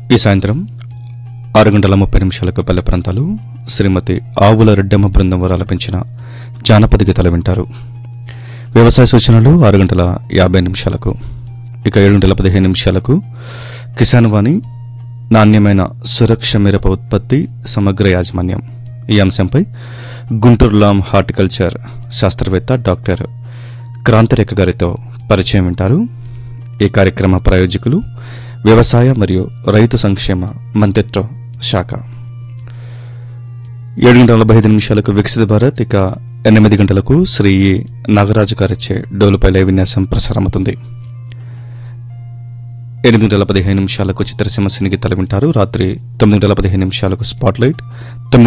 ఈ సాయంత్రం ఆరు గంటల ముప్పై నిమిషాలకు పల్లె ప్రాంతాలు శ్రీమతి ఆవుల రెడ్డమ్మ బృందం వారు ఆలపించిన జానపద గీతాలు వింటారు వ్యవసాయ సూచనలు ఆరు గంటల యాభై నిమిషాలకు ఇక ఏడు గంటల పదిహేను నిమిషాలకు కిసాన్ వాణి నాణ్యమైన సురక్ష మిరప ఉత్పత్తి సమగ్ర యాజమాన్యం ఈ అంశంపై గుంటూరు లాం హార్టికల్చర్ శాస్త్రవేత్త డాక్టర్ క్రాంతిరేఖ గారితో పరిచయం వింటారు ఈ కార్యక్రమ ప్రాయోజకులు వ్యవసాయ మరియు రైతు సంక్షేమ మంత్రిత్వ శాఖ ఏడు గంటల నలభై ఐదు నిమిషాలకు వికసిత భారత్ ఇక ఎనిమిది గంటలకు శ్రీ ఈ. నాగరాజు గారిచ్చే డోలుపై లైవ్ విన్యాసం ప్రసారమవుతుంది ఎనిమిది గంటల పదిహేను నిమిషాలకు చిత్రసీమ సినీ గీతాలు వింటారు రాత్రి తొమ్మిది గంటల పదిహేను నిమిషాలకు స్పాట్లైట్ తొమ్మిది